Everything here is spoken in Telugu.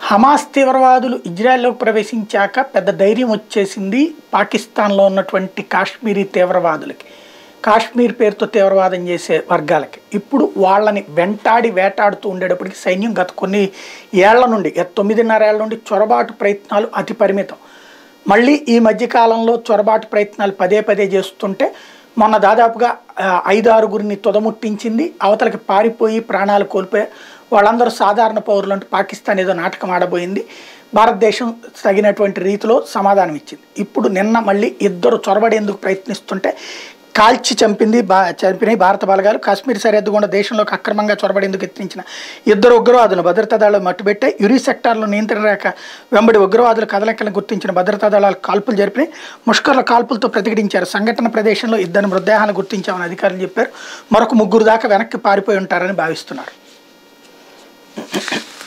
హమాస్ తీవ్రవాదులు ఇజ్రాయెల్లోకి ప్రవేశించాక పెద్ద ధైర్యం వచ్చేసింది పాకిస్తాన్లో ఉన్నటువంటి కాశ్మీరీ తీవ్రవాదులకి కాశ్మీర్ పేరుతో తీవ్రవాదం చేసే వర్గాలకి ఇప్పుడు వాళ్ళని వెంటాడి వేటాడుతూ ఉండేటప్పటికి సైన్యం గత కొన్ని ఏళ్ల నుండి గత తొమ్మిదిన్నర ఏళ్ల నుండి చొరబాటు ప్రయత్నాలు అతి పరిమితం మళ్ళీ ఈ మధ్యకాలంలో చొరబాటు ప్రయత్నాలు పదే పదే చేస్తుంటే మొన్న దాదాపుగా ఆ, ఐదు ఆరుగురిని తుదముట్టించింది అవతలకి పారిపోయి ప్రాణాలు కోల్పోయి వాళ్ళందరూ సాధారణ పౌరులు అంటే పాకిస్తాన్ ఏదో నాటకం ఆడబోయింది భారతదేశం తగినటువంటి రీతిలో సమాధానం ఇచ్చింది ఇప్పుడు నిన్న మళ్ళీ ఇద్దరు చొరబడేందుకు ప్రయత్నిస్తుంటే కాల్చి చంపింది బా చంపినాయి భారత బలగాలు కాశ్మీర్ సరిహద్దు గుండా దేశంలోకి అక్రమంగా చొరబడేందుకు యత్నించిన ఇద్దరు ఉగ్రవాదులు భద్రతా దళాలు మట్టుబెట్టాయి యురి సెక్టార్లో నియంత్రణ రేఖ వెంబడి ఉగ్రవాదుల కదలికలను గుర్తించిన భద్రతా దళాలు కాల్పులు జరిపినాయి ముష్కర్ల కాల్పులతో ప్రతిఘటించారు సంఘటన ప్రదేశంలో ఇద్దరు మృతదేహాలను గుర్తించామని అధికారులు చెప్పారు మరొక ముగ్గురు దాకా వెనక్కి పారిపోయి ఉంటారని భావిస్తున్నారు